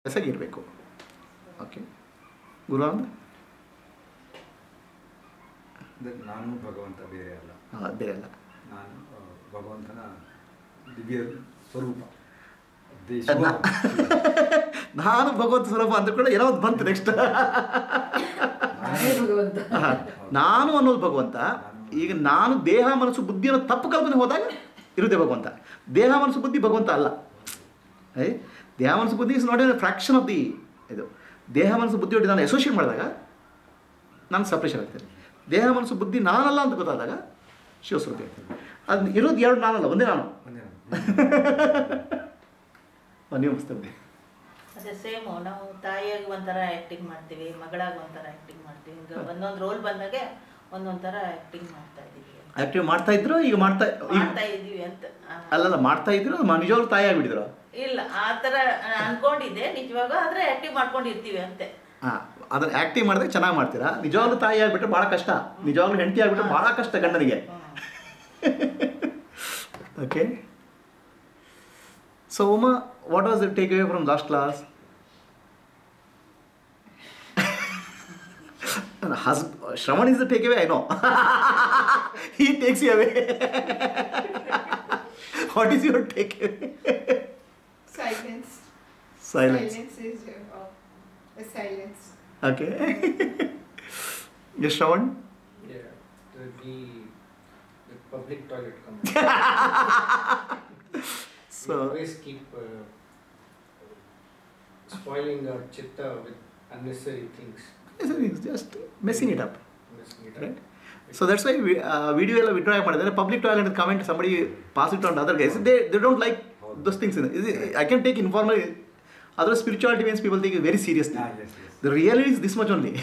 ಇರಬೇಕು ಓಕೆ ಗುರುವಾನಂದ್ ಅಂದ್ರೆ ನಾನು ಭಗವಂತ ಬೇರೆ ಅಲ್ಲ ಹಾಂ ಬೇರೆ ಅಲ್ಲ ನಾನು ಆ, ಭಗವಂತನ ದಿವ್ಯ ಸ್ವರೂಪ ದೇ- ಅಲ್ಲ. ನಾನು ಭಗವಂತ ಸ್ವರೂಪ ಅಂತ ಕೂಡ ಏನೋ ಒಂದು ಬಂತು ನೆಕ್ಸ್ಟ್ ನಾನೇ ಭಗವಂತ ನಾನು ಅನ್ನೋದು ಭಗವಂತ ಈಗ ನಾನು ದೇಹ ಮನಸ್ಸು ಬುದ್ಧಿಯನ್ನು ತಪ್ಪು ಕಲ್ಪನೆ ಹೋದಾಗ ಇರುತ್ತೆ ಭಗವಂತ ದೇಹ ಮನಸ್ಸು ಬುದ್ಧಿ ಭಗವಂತ ಅಲ್ಲ ಐ ದೇಹ ಮನಸ್ಸು ಬುದ್ಧಿ is not a fraction of the ಇದು ದೇಹ ಮನಸ್ಸು ಬುದ್ಧಿ ಒಟ್ಟಿಗೆ ನಾನು ಅಸೋಸಿಯೇಟ್ ಮಾಡಿದಾಗ ನಾನು ಸಪ್ರೇಷನ್ ಆಗ್ತೇನೆ ದೇಹ ಮನಸ್ಸು ಬುದ್ಧಿ ನಾನಲ್ಲ ಅಂತ ಗೊತ್ತಾದಾಗ ಶಿವಸ್ವರೂಪಿ ಆಗ್ತದೆ ಅದು ಇರೋದು ಎರಡು ನಾನಲ್ಲ ಒಂದೇ ನಾನು ಒಂದೇ ನಾನು. ಆ, ನೀವು ಮಸ್ತಬ್ದೆ ಅದೇ ಸೇಮು ನಾವು ತಾಯಿಯಾಗಿ ಒಂಥರ ಆ್ಯಕ್ಟಿಂಗ್ ಮಾಡ್ತೀವಿ ಮಗಳಾಗಿ ಒಂಥರ ಆ್ಯಕ್ಟಿಂಗ್ ಮಾಡ್ತೀವಿ ಈಗ ಒಂದೊಂದು ರೋಲ್ ಬಂದಾಗೆ ಒಂದೊಂದು ಥರ ಆ್ಯಕ್ಟಿಂಗ್ ಮಾಡ್ತಾ ಇದ್ದೀವಿ ಆ್ಯಕ್ಟಿವ್ ಮಾಡ್ತಾ ಇದ್ರು ಈಗ ಮಾಡ್ತಾ ಈಗ ಮಾಡ್ತಾ ಇದ್ದೀವಿ ಅಂತ ಆ, ಅಲ್ಲಲ್ಲ ಮಾಡ್ತಾ ಇದ್ರು ಮ- ನಿಜವಾಗ್ಲೂ ತಾಯಿ ಆಗಿಬಿಟ್ಟಿದ್ರು ಇಲ್ಲ ಆ ಥರ ಅನ್ಕೊಂಡಿದ್ದೆ ನಿಜವಾಗ ಆದರೆ ಆ್ಯಕ್ಟಿವ್ ಮಾಡ್ಕೊಂಡಿರ್ತೀವಿ ಅಂತೆ ಹಾಂ ಅದನ್ನ ಆ್ಯಕ್ಟಿಂಗ್ ಮಾಡಿದಾಗ ಚೆನ್ನಾಗಿ ಮಾಡ್ತೀರಾ ನಿಜವಾಗ್ಲೂ ತಾಯಿ ಆಗಿಬಿಟ್ರೆ ಭಾಳ ಕಷ್ಟ ನಿಜವಾಗ್ಲೂ ಹೆಂಡತಿ ಆಗಿಬಿಟ್ರೆ ಭಾಳ ಕಷ್ಟ ಗಂಡನಿಗೆ okay so Uma what was the take away from last class has Shravan is the take away I know he takes you away what is your take away Silence. Silence Silence is uh, a silence. Okay yes Shravan Yeah, the, the, the public toilet comment. So- we always keep uh, spoiling our chitta with unnecessary things. Just messing it up Messing it Right. up. So that's why video ಎಲ್ಲ withdraw ಮಾಡಿದ್ದಾರೆ public toilet comment somebody pass it on other guys they they don't like those things I can take informal ಅದರ spirituality means people think very serious Ah, yes, yes. The real is this much only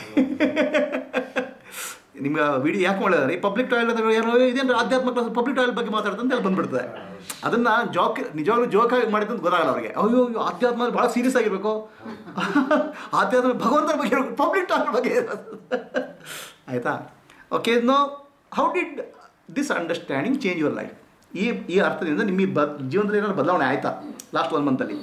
ನಿಮ್ಗೆ video ಯಾಕೆ ಮಾಡಿದಾರೆ ಈ public toilet ಅಂದ್ರೆ ಏನೋ ಇದೇನು ಆಧ್ಯಾತ್ಮ class public toilet ಬಗ್ಗೆ ಮಾತಾಡ್ತಂತ ಹೇಳಿ ಬಂದ್ಬಿಡ್ತದೆ ಅದನ್ನ ಜೋಕ್ ನಿಜವಾಗ್ಲೂ ಜೋಕ್ ಆಗಿ ಮಾಡಿದಂತ ಗೊತ್ತಾಗಲ್ಲ ಅವ್ರಿಗೆ ಅಯ್ಯೋ ಅಯ್ಯೋ ಆಧ್ಯಾತ್ಮ ಭಾಳ ಸೀರಿಯಸ್ ಆಗಿರ್ಬೇಕು ಆಧ್ಯಾತ್ಮ ಭಗವಂತನ ಬಗ್ಗೆ ಪಬ್ಲಿಕ್ ಟಾಯ್ಲೆಟ್ ಬಗ್ಗೆ ಆಯ್ತಾ okay no how did this understanding change your life ಈ ಈ ಅರ್ಥದಿಂದ ನಿಮ್ಮ ಈ ಬ ಜೀವನದಲ್ಲಿ ಏನಾದ್ರು ಬದಲಾವಣೆ ಆಯ್ತಾ ಲಾಸ್ಟ್ ಒನ್ ಮಂತಲ್ಲಿ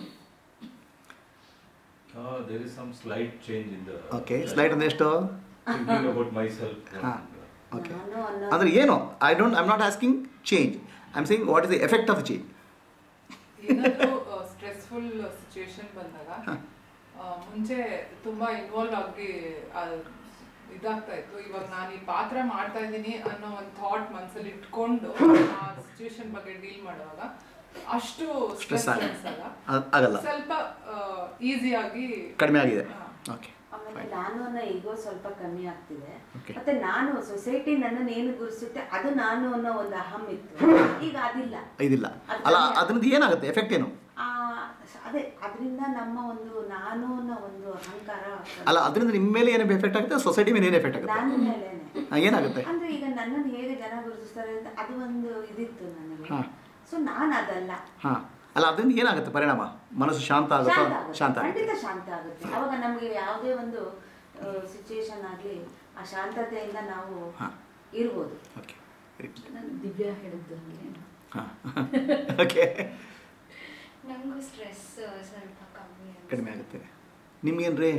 Uh, there is some slight change in the okay slide ಅಂದ್ರೆ ಎಷ್ಟು thinking about myself. ಹಾ. ಓಕೆ ನಾನು ಅನ್ನೋ ಅಂದ್ರೆ ಏನು I don't I'm not asking change I am saying what is the effect of change ಏನಾದರೂ stressful situation ಬಂದಾಗ ಆ, ಮುಂಚೆ ತುಂಬಾ ಇನ್ವಾಲ್ವ್ ಆಗಿ ಆ, ಇದಾಗ್ತಾ ಇತ್ತು ಇವಾಗ ನಾನು ಈ ಪಾತ್ರ ಮಾಡ್ತಾ ಇದ್ದೀನಿ ಅನ್ನೋ ಒಂದು ಥಾಟ್ ಮನಸ್ಸಲ್ಲಿ ಇಟ್ಕೊಂಡು ಆ ಸಿಚುವೇಶನ್ ಬಗ್ಗೆ ಡೀಲ್ ಮಾಡುವಾಗ ಅಷ್ಟು Stress ಸ್ಟ್ರೆಸ್ ಆಗಲ್ಲ. ಅನ್ಸಲ್ಲ ಆ- ಆಗಲ್ಲ. ಸ್ವಲ್ಪ ಈಸಿಯಾಗಿ ಕಡಿಮೆ ಆಗಿದೆ ಹಾ. ಓಕೆ ಆಮೇಲೆ ನಾನು ಅನ್ನೋ ಈಗೋ ಸ್ವಲ್ಪ ಕಮ್ಮಿ ಆಗ್ತಿದೆ Okay. ಮತ್ತೆ ನಾನು ಸೊಸೈಟಿ ನನ್ನನ್ನು ಏನು ಗುರುಸುತ್ತೆ ಅದು ನಾನು ಅನ್ನೋ ಒಂದು ಅಹಂ ಇತ್ತು ಈಗ ಅದಿಲ್ಲ ಇದಿಲ್ಲ ಅದು ಅಲ್ಲ ಕಮ್ಮಿ ಅದರಿಂದ ಏನಾಗುತ್ತೆ ಎಫೆಕ್ಟ್ ಏನು ಆ, ಅದೇ ಅದರಿಂದ ನಮ್ಮ ಒಂದು ನಾನು ಅನ್ನೋ ಒಂದು ಅಹಂಕಾರ ಅಲ್ಲ ಅದರಿಂದ ನಿಮ್ಮ ಮೇಲೆ ಏನು ಎಫೆಕ್ಟ್ ಆಗುತ್ತೆ ಸೊಸೈಟಿ ಮೇಲೆ ಏನು ಎಫೆಕ್ಟ್ ಆಗುತ್ತೆ ನನ್ನ ಮೇಲೇನೆ ಹಾ, ಏನಾಗುತ್ತೆ ಅಂದ್ರೆ ಈಗ ನನ್ನನ್ನು ಹೇಗೆ ಜನ ಗುರುತಿಸ್ತಾರೆ ಅಂತ ಅದು ಒಂದು ಇದಿತ್ತು ನನಗೆ ಹಾ. ಸೊ ನಾನು ಅದಲ್ಲ ಹಾಂ ಅಲ್ಲ ಅದರಿಂದ ಏನಾಗುತ್ತೆ ಪರಿಣಾಮ ಮನಸ್ಸು ಶಾಂತ ಆಗುತ್ತಾ ಶಾಂತ ಆಗುತ್ತೆ. ಶಾಂತ ಆಗುತ್ತೆ ಖಂಡಿತ ಶಾಂತ ಆಗುತ್ತೆ ಅವಾಗ ನಮಗೆ ಯಾವುದೇ ಒಂದು ಸಿಚುಯೇಷನ್ ಆಗಲಿ ಆ ಶಾಂತತೆಯಿಂದ ನಾವು ಹಾ. ಇರ್ಬೋದು ಓಕೆ ನಾನು ದಿವ್ಯಾ ಹೇಳಿದ್ದು ಹಂಗೆ ಹಾಂ ಓಕೆ ನಂಗೂ ಸ್ಟ್ರೆಸ್ ಸ್ವಲ್ಪ ಕಮ್ಮಿ ಅನ್ಸುತ್ತೆ. ಕಡಿಮೆ ಆಗುತ್ತೆ ನಿಮ್ಗೇನ್ರಿ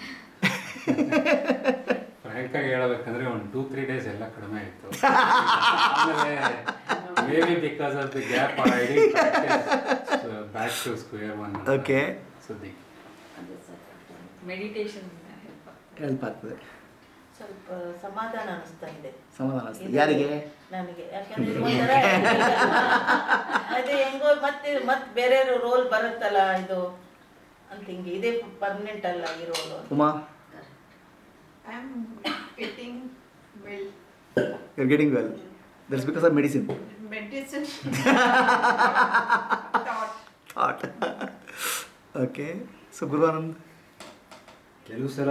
ಫ್ರ್ಯಾಂಕ್ ಆಗಿ ಹೇಳ್ಬೇಕಂದ್ರೆ ಒಂದು ಟೂ ತ್ರೀ ಡೇಸ್ ಎಲ್ಲ ಕಡಿಮೆ ಆಯಿತು ಆಮೇಲೆ maybe because of the gap I back to square one Okay. ಸುದ್ದಿ ಅದೇ ಸರ್ ಮೆಡಿಟೇಷನ್ ಹೆಲ್ಪ್ ಆಗ್ತದೆ ಸ್ವಲ್ಪ ಸಮಾಧಾನ ಅನಿಸ್ತಾ ಇದೆ ಸಮಾಧಾನ ಅನಿಸ್ತದೆ ಇದು ಯಾರಿಗೆ ನನಗೆ ಯಾಕಂದ್ರೆ ಇದು ಒಂಥರ ಅದೇ ಹೆಂಗೋ ಮತ್ತೆ ಮತ್ತೆ ಬೇರೆ ರೋಲ್ ಬರುತ್ತಲ್ಲ ಇದು ಅಂತ ಹಿಂಗೆ ಇದೇ ಪರ್ಮನೆಂಟ್ ಅಲ್ಲ ಈ role Uma I'm getting well. You getting well that's because of medicine Meditation. Thought. Thought okay so Guruvanand ಕೆಲವು ಸಲ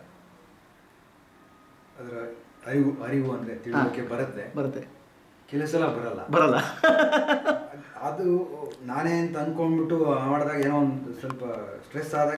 ಅದರ ಅರಿವು ಅರಿವು ಅಂದ್ರೆ ತಿಳುವಳಿಕೆ ಬರುತ್ತೆ ಬರುತ್ತೆ ಕೆಲವು ಸಲ ಬರಲ್ಲ ಬರಲ್ಲ ಅದು ನಾನೇ ಅಂತ ಅನ್ಕೊಂಡ್ಬಿಟ್ಟು ಮಾಡಿದಾಗ ಏನೋ ಒಂದು ಸ್ವಲ್ಪ ಸ್ಟ್ರೆಸ್ ಆದಾಗ